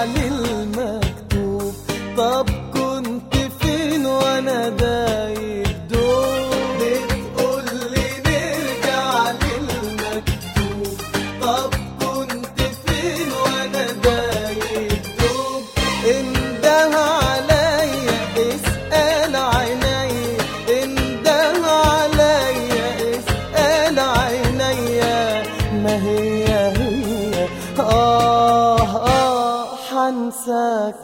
لي المكتوب طب كنت فين وانا دايب دوب بتقول لي نرجع للمكتوب طب كنت فين وانا دايب دوب انده عليا اسأل عينيا انده عليا اسأل عينيا ما هي هي آه آه حنساك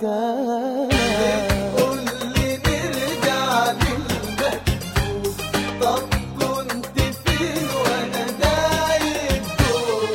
قول لي نرجع للمكتوب طب كنت فين وانا دايب دوب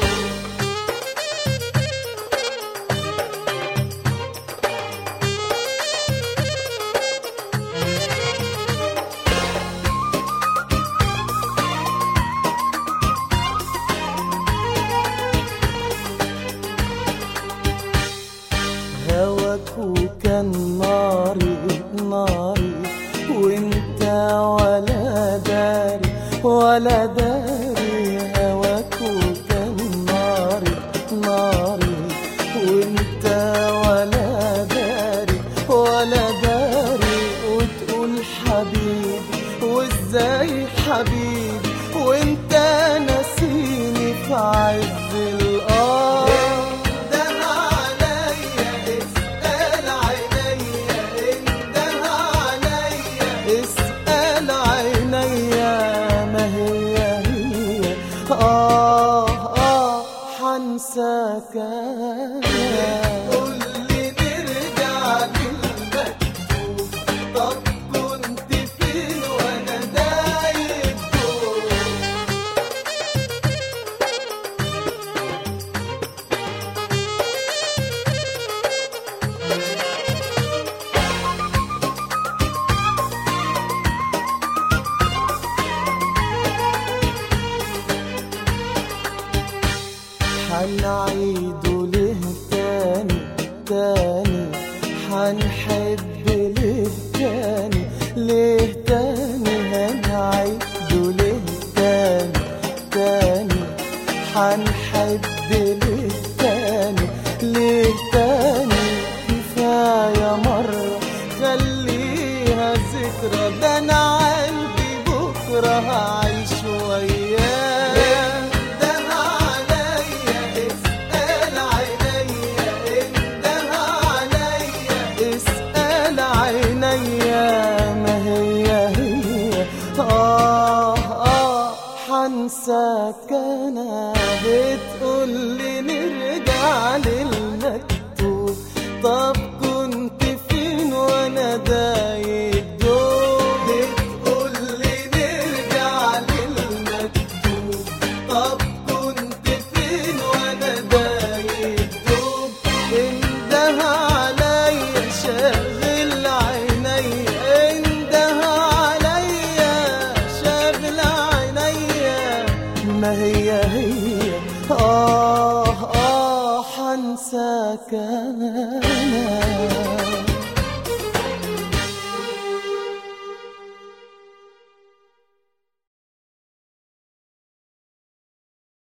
هواك وكان ناري ناري وانت ولا داري ولا داري هواك وكان ناري ناري وانت ولا داري ولا داري وتقول حبيبي وازاي حبيبي وانت ناسيني في عز القمر انده عليا اسأل عينيا انده عليا اسأل عينيا ما هي هي آه آه حنساك قول لي نرجع للمكتوب طب كنت فين وانا دايب دوب حنعيده ليه تاني تاني حنحب ليه تاني ليه تاني هنعيده ليه تاني تاني حنحب ليه تاني ليه تاني كفاية مرة خليها ذكرى ده أنا قلبي بكرة هعيش وياه انده عليا اسأل عينيا انده عليا اسأل عينيا ما هي هي آه آه حنساك أنا بتقول لي نرجع للمكتوب طب كنت فين وأنا دايب دوب بتقول لي نرجع للمكتوب طب كنت فين وأنا دايب دوب انده عليا شاغل عينيا انده عليا شاغل عينيا ما هي هي آه آه حنساك أنا